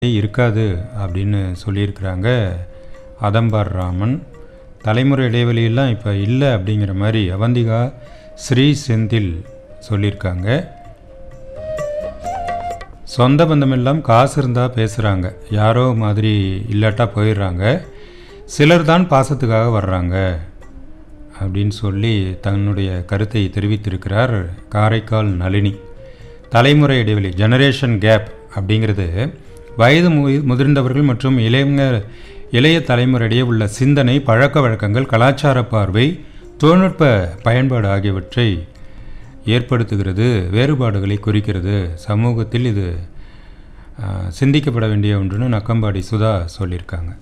இருக்காது அப்படின்னு சொல்லியிருக்கிறாங்க அதம்பார் ராமன் தலைமுறை இடைவெளியெல்லாம் இப்போ இல்லை அப்படிங்கிற மாதிரி அவந்திகா ஸ்ரீ செந்தில் சொல்லியிருக்காங்க சொந்த பந்தமெல்லாம் காசு இருந்தால் பேசுகிறாங்க யாரோ மாதிரி இல்லாட்டா போயிடுறாங்க சிலர் தான் பாசத்துக்காக வர்றாங்க அப்படின்னு சொல்லி தன்னுடைய கருத்தை தெரிவித்திருக்கிறார் காரைக்கால் நளினி தலைமுறை இடைவெளி ஜெனரேஷன் கேப் அப்படிங்கிறது வயது மு முதிர்ந்தவர்கள் மற்றும் இளைஞர் இளைய தலைமுறையிடையே உள்ள சிந்தனை பழக்க வழக்கங்கள் கலாச்சார பார்வை தொழில்நுட்ப பயன்பாடு ஆகியவற்றை ஏற்படுத்துகிறது வேறுபாடுகளை குறிக்கிறது சமூகத்தில் இது ஆ, சிந்திக்கப்பட வேண்டிய ஒன்றுன்னு நக்கம்பாடி சுதா சொல்லியிருக்காங்க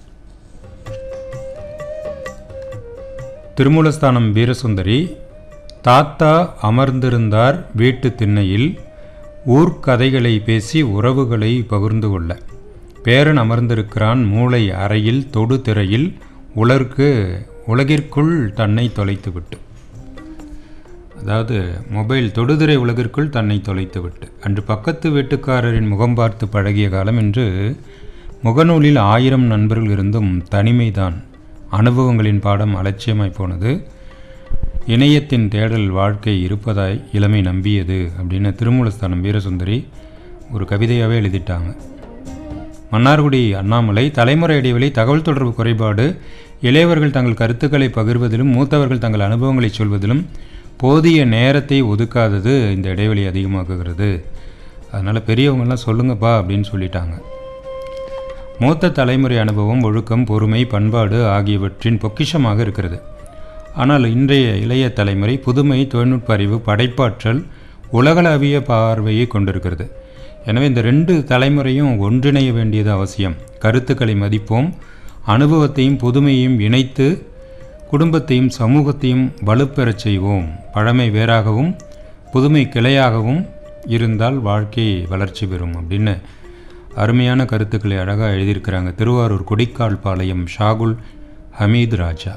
திருமூலஸ்தானம் வீரசுந்தரி தாத்தா அமர்ந்திருந்தார் வீட்டு திண்ணையில் ஊர்க்கதைகளை பேசி உறவுகளை பகிர்ந்து கொள்ள பேரன் அமர்ந்திருக்கிறான் மூளை அறையில் தொடு திரையில் உலர்க்கு உலகிற்குள் தன்னை தொலைத்துவிட்டு அதாவது மொபைல் தொடுதிரை உலகிற்குள் தன்னை தொலைத்துவிட்டு அன்று பக்கத்து வீட்டுக்காரரின் முகம் பார்த்து பழகிய காலம் என்று முகநூலில் ஆயிரம் நண்பர்கள் இருந்தும் தனிமைதான் அனுபவங்களின் பாடம் அலட்சியமாய் போனது இணையத்தின் தேடல் வாழ்க்கை இருப்பதாய் இளமை நம்பியது அப்படின்னு திருமூலஸ்தானம் வீரசுந்தரி ஒரு கவிதையாகவே எழுதிட்டாங்க மன்னார்குடி அண்ணாமலை தலைமுறை இடைவெளி தகவல் தொடர்பு குறைபாடு இளையவர்கள் தங்கள் கருத்துக்களை பகிர்வதிலும் மூத்தவர்கள் தங்கள் அனுபவங்களை சொல்வதிலும் போதிய நேரத்தை ஒதுக்காதது இந்த இடைவெளி அதிகமாக்குகிறது அதனால் பெரியவங்கெல்லாம் சொல்லுங்கப்பா அப்படின்னு சொல்லிட்டாங்க மூத்த தலைமுறை அனுபவம் ஒழுக்கம் பொறுமை பண்பாடு ஆகியவற்றின் பொக்கிஷமாக இருக்கிறது ஆனால் இன்றைய இளைய தலைமுறை புதுமை தொழில்நுட்ப அறிவு படைப்பாற்றல் உலகளாவிய பார்வையை கொண்டிருக்கிறது எனவே இந்த ரெண்டு தலைமுறையும் ஒன்றிணைய வேண்டியது அவசியம் கருத்துக்களை மதிப்போம் அனுபவத்தையும் புதுமையையும் இணைத்து குடும்பத்தையும் சமூகத்தையும் வலுப்பெறச் செய்வோம் பழமை வேறாகவும் புதுமை கிளையாகவும் இருந்தால் வாழ்க்கை வளர்ச்சி பெறும் அப்படின்னு அருமையான கருத்துக்களை அழகாக எழுதியிருக்கிறாங்க திருவாரூர் கொடிக்கால் பாளையம் ஷாகுல் ஹமீத் ராஜா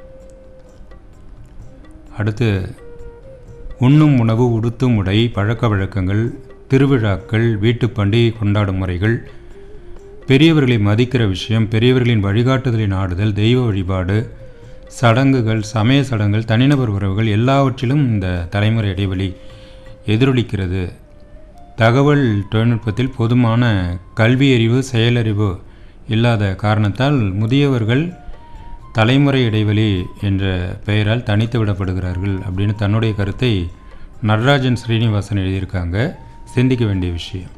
அடுத்து உண்ணும் உணவு உடுத்தும் உடை பழக்க வழக்கங்கள் திருவிழாக்கள் வீட்டு பண்டிகை கொண்டாடும் முறைகள் பெரியவர்களை மதிக்கிற விஷயம் பெரியவர்களின் வழிகாட்டுதலை நாடுதல் தெய்வ வழிபாடு சடங்குகள் சமய சடங்குகள் தனிநபர் உறவுகள் எல்லாவற்றிலும் இந்த தலைமுறை இடைவெளி எதிரொலிக்கிறது தகவல் தொழில்நுட்பத்தில் போதுமான கல்வியறிவு செயலறிவு இல்லாத காரணத்தால் முதியவர்கள் தலைமுறை இடைவெளி என்ற பெயரால் தனித்து விடப்படுகிறார்கள் அப்படின்னு தன்னுடைய கருத்தை நடராஜன் ஸ்ரீனிவாசன் எழுதியிருக்காங்க சிந்திக்க வேண்டிய விஷயம்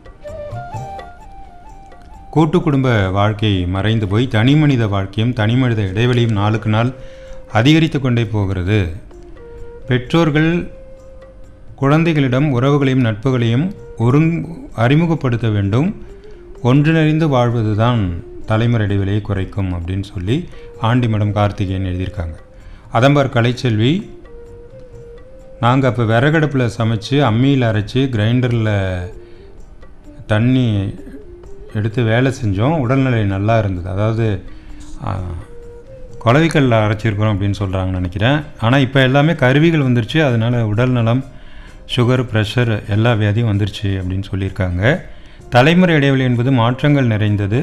கூட்டு குடும்ப வாழ்க்கை மறைந்து போய் தனிமனித வாழ்க்கையும் தனிமனித இடைவெளியும் நாளுக்கு நாள் அதிகரித்து கொண்டே போகிறது பெற்றோர்கள் குழந்தைகளிடம் உறவுகளையும் நட்புகளையும் ஒருங் அறிமுகப்படுத்த வேண்டும் ஒன்றிணைந்து வாழ்வதுதான் தலைமுறை இடைவெளியை குறைக்கும் அப்படின்னு சொல்லி ஆண்டிமடம் கார்த்திகேயன் எழுதியிருக்காங்க அதம்பார் கலைச்செல்வி நாங்கள் அப்போ விறகடுப்பில் சமைச்சு அம்மியில் அரைச்சி கிரைண்டரில் தண்ணி எடுத்து வேலை செஞ்சோம் உடல்நிலை நல்லா இருந்தது அதாவது ஆ, குளவிக்கல்ல அரைச்சிருக்கிறோம் அப்படின்னு சொல்கிறாங்கன்னு நினைக்கிறேன் ஆனால் இப்போ எல்லாமே கருவிகள் வந்துருச்சு அதனால் உடல் நலம் சுகர் ப்ரெஷர் எல்லா வியாதியும் வந்துருச்சு அப்படின்னு சொல்லியிருக்காங்க தலைமுறை இடைவெளி என்பது மாற்றங்கள் நிறைந்தது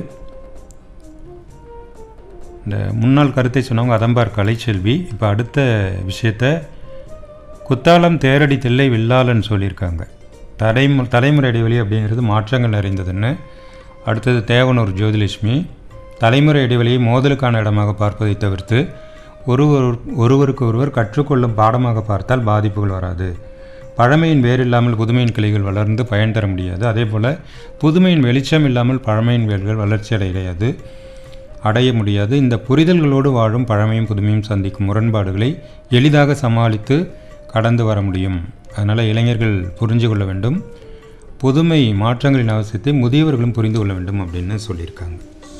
இந்த முன்னாள் கருத்தை சொன்னவங்க அதம்பார் கலைச்செல்வி இப்போ அடுத்த விஷயத்த குத்தாலம் தேரடி தில்லை வில்லாளன் சொல்லியிருக்காங்க தலைமு தலைமுறை இடைவெளி அப்படிங்கிறது மாற்றங்கள் நிறைந்ததுன்னு அடுத்தது தேவனூர் ஜோதிலட்சுமி தலைமுறை இடைவெளியை மோதலுக்கான இடமாக பார்ப்பதை தவிர்த்து ஒருவர் ஒருவருக்கு ஒருவர் கற்றுக்கொள்ளும் பாடமாக பார்த்தால் பாதிப்புகள் வராது பழமையின் வேர் இல்லாமல் புதுமையின் கிளைகள் வளர்ந்து பயன் தர முடியாது அதே போல் புதுமையின் வெளிச்சம் இல்லாமல் பழமையின் வேர்கள் வளர்ச்சி அடையாது அடைய முடியாது இந்த புரிதல்களோடு வாழும் பழமையும் புதுமையும் சந்திக்கும் முரண்பாடுகளை எளிதாக சமாளித்து கடந்து வர முடியும் அதனால் இளைஞர்கள் புரிஞ்சு கொள்ள வேண்டும் புதுமை மாற்றங்களின் அவசியத்தை முதியவர்களும் புரிந்து கொள்ள வேண்டும் அப்படின்னு சொல்லியிருக்காங்க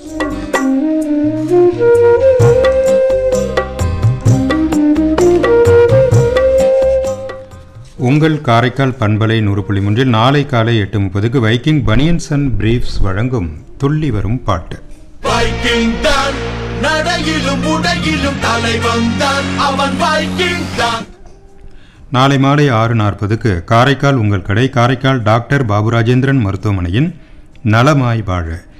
உங்கள் காரைக்கால் பண்பலை நூறு புள்ளி மூன்றில் நாளை காலை எட்டு முப்பதுக்கு வைக்கிங் பனியன்ஸ் அண்ட் பிரீஃப்ஸ் வழங்கும் துள்ளி வரும் பாட்டு வைக்கிங் தான் நடையிலும் உடையிலும் தலைவன் தான் அவன் வைக்கிங் தான் நாளை மாலை ஆறு நாற்பதுக்கு காரைக்கால் உங்கள் கடை காரைக்கால் டாக்டர் பாபு ராஜேந்திரன் மருத்துவமனையின் நலமாய் வாழ